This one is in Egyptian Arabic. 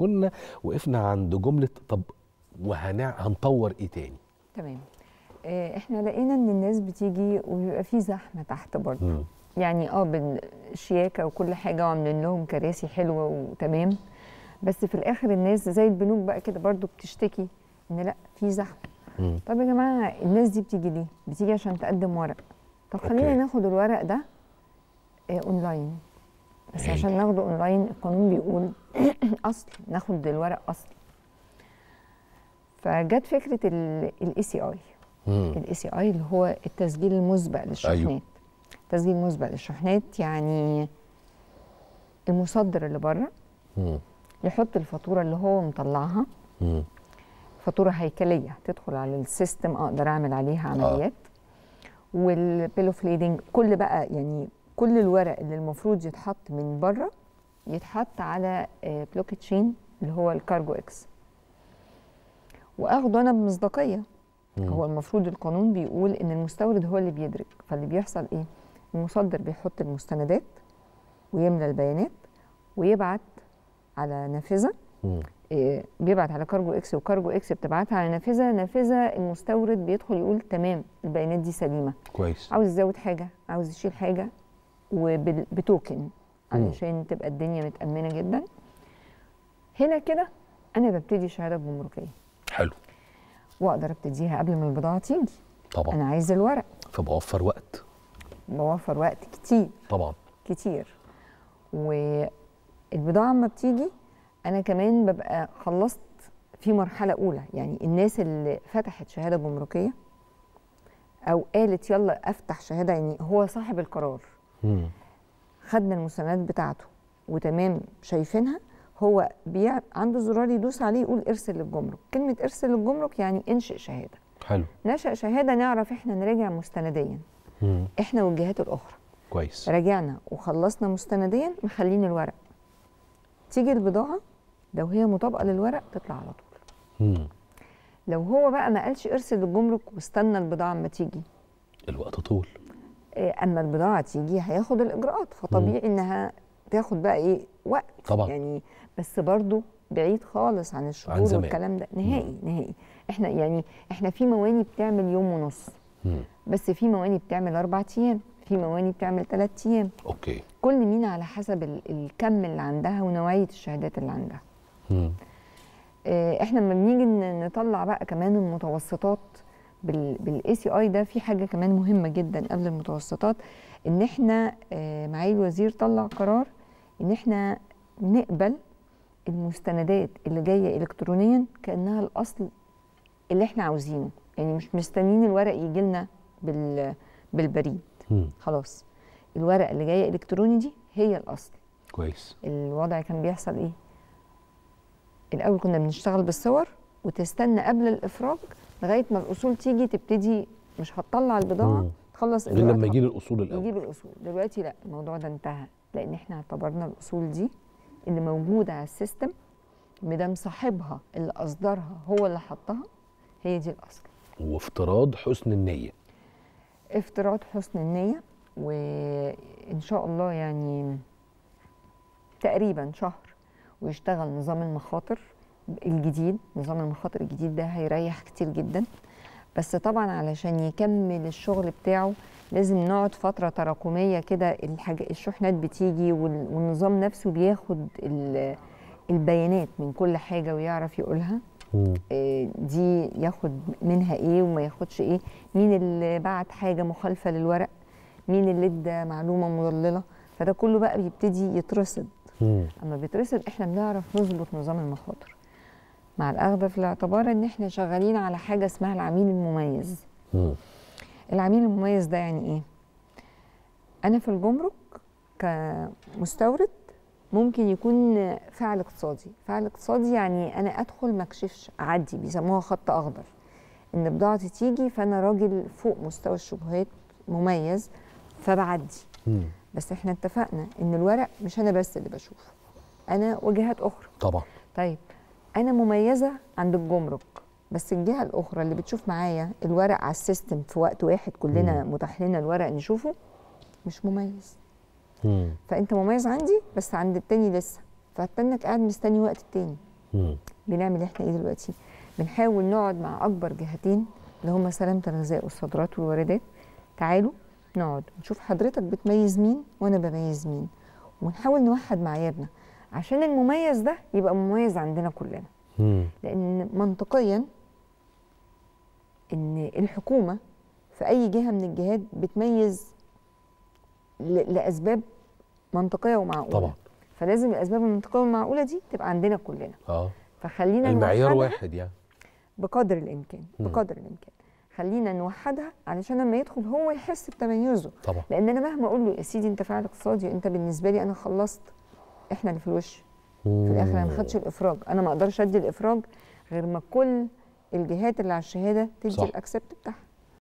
كنا وقفنا عند جمله طب وهنع هنطور ايه تاني تمام آه، احنا لقينا ان الناس بتيجي وبيبقى في زحمه تحت برضه مم. يعني اه بالشياكه وكل حاجه وعاملين لهم كراسي حلوه وتمام بس في الاخر الناس زي البنوك بقى كده برضه بتشتكي ان لا في زحمه مم. طب يا جماعه الناس دي بتيجي ليه؟ بتيجي عشان تقدم ورق طب خلينا أوكي. ناخد الورق ده آه اونلاين بس هايل. عشان ناخده اونلاين القانون بيقول اصل ناخد الورق اصل فجت فكره الاي سي اي مم. الاي سي اي اللي هو التسجيل المسبق للشحنات أيوه. أيوه. تسجيل مسبق للشحنات يعني المصدر اللي بره مم. يحط الفاتوره اللي هو مطلعها مم. فاتوره هيكليه تدخل على السيستم اقدر اعمل عليها عمليات والبيل اوف ليدنج كل بقى يعني كل الورق اللي المفروض يتحط من بره يتحط على بلوك تشين اللي هو الكارجو اكس واخده انا بمصداقيه مم. هو المفروض القانون بيقول ان المستورد هو اللي بيدرك فاللي بيحصل ايه المصدر بيحط المستندات ويملى البيانات ويبعت على نافذه مم. إيه، بيبعت على كارجو اكس وكارجو اكس بتبعتها على نافذه نافذه المستورد بيدخل يقول تمام البيانات دي سليمه كويس عاوز يزود حاجه عاوز يشيل حاجه وبتوكن مم. علشان تبقى الدنيا متامنه جدا هنا كده انا ببتدي شهاده جمركيه حلو واقدر ابتديها قبل ما البضاعه تيجي طبعا انا عايز الورق فبوفر وقت بوفر وقت كتير طبعا كتير والبضاعة اما بتيجي أنا كمان ببقى خلصت في مرحلة أولى يعني الناس اللي فتحت شهادة جمركية أو قالت يلا أفتح شهادة يعني هو صاحب القرار مم. خدنا المستندات بتاعته وتمام شايفينها هو بيع عنده زرار يدوس عليه يقول ارسل للجمرك كلمة ارسل للجمرك يعني انشئ شهادة حلو نشأ شهادة نعرف احنا نراجع مستنديا مم. احنا والجهات الأخرى كويس راجعنا وخلصنا مستنديا مخلين الورق تيجي البضاعة لو هي مطابقة للورق تطلع على طول مم. لو هو بقى ما قالش ارسل للجمرك واستنى البضاعة اما تيجي الوقت طول إيه، اما البضاعة تيجي هياخد الإجراءات فطبيعي إنها تاخد بقى إيه وقت طبعا. يعني بس برضو بعيد خالص عن الشهور عن زمان. والكلام ده نهائي نهائي احنا يعني احنا في مواني بتعمل يوم ونص مم. بس في مواني بتعمل أربع أيام في مواني بتعمل ثلاث أيام اوكي كل مين على حسب ال- الكم اللي عندها ونوعيه الشهادات اللي عندها مم. آه، احنا لما بنيجي ن- نطلع بقى كمان المتوسطات بالاي سي اي ده في حاجه كمان مهمه جدا قبل المتوسطات ان احنا آه، معالي الوزير طلع قرار ان احنا نقبل المستندات اللي جايه الكترونيا كانها الاصل اللي احنا عاوزينه يعني مش مستنيين الورق يجي لنا بال بالبريد مم. خلاص الورقه اللي جايه الكتروني دي هي الاصل كويس الوضع كان بيحصل ايه الاول كنا بنشتغل بالصور وتستنى قبل الافراج لغايه ما الاصول تيجي تبتدي مش هتطلع البضاعه مم. تخلص غير إجراءاتها. لما يجي لي الاصول الاول يجيب الاصول دلوقتي لا الموضوع ده انتهى لان احنا اعتبرنا الاصول دي اللي موجوده على السيستم مدام صاحبها اللي اصدرها هو اللي حطها هي دي الاصل وافتراض حسن النيه افتراض حسن النية وإن شاء الله يعني تقريبا شهر ويشتغل نظام المخاطر الجديد نظام المخاطر الجديد ده هيريح كتير جدا بس طبعا علشان يكمل الشغل بتاعه لازم نقعد فترة تراكمية كده الحاجة الشحنات بتيجي وال- والنظام نفسه بياخد ال- البيانات من كل حاجة ويعرف يقولها مم. آه، دي ياخد منها ايه وما ياخدش ايه مين اللي بعت حاجه مخالفه للورق مين اللي ادى معلومه مضلله فده كله بقى بيبتدي يترصد مم. اما بيترصد احنا بنعرف نظبط نظام المخاطر مع الاخذ في الاعتبار ان احنا شغالين على حاجه اسمها العميل المميز مم. العميل المميز ده يعني ايه انا في الجمرك كمستورد ممكن يكون فعل اقتصادي فعل اقتصادي يعني انا ادخل ما اكشفش اعدي بيسموها خط اخضر ان بضاعتي تيجي فانا راجل فوق مستوى الشبهات مميز فبعدي مم. بس احنا اتفقنا ان الورق مش انا بس اللي بشوفه انا وجهات اخرى طبعا طيب انا مميزه عند الجمرك بس الجهه الاخرى اللي بتشوف معايا الورق على السيستم في وقت واحد كلنا متاح لنا الورق نشوفه مش مميز مم. فانت مميز عندي بس عند التاني لسه فهتنك قاعد مستني وقت التاني مم. بنعمل احنا ايه دلوقتي بنحاول نقعد مع اكبر جهتين اللي هم سلامه الغذاء والصادرات والواردات تعالوا نقعد نشوف حضرتك بتميز مين وانا بميز مين ونحاول نوحد معاييرنا عشان المميز ده يبقى مميز عندنا كلنا مم. لان منطقيا ان الحكومه في اي جهه من الجهات بتميز ل- لاسباب منطقيه ومعقوله طبعا فلازم الاسباب المنطقيه والمعقوله دي تبقى عندنا كلنا اه فخلينا المعيار نوحدها واحد يعني بقدر الامكان مم. بقدر الامكان خلينا نوحدها علشان لما يدخل هو يحس بتميزه طبعا لان انا مهما اقول له يا سيدي انت فاعل اقتصادي انت بالنسبه لي انا خلصت احنا اللي في الوش في الاخر انا ما خدتش الافراج انا ما اقدرش ادي الافراج غير ما كل الجهات اللي على الشهاده تدي صح. الاكسبت بتاعها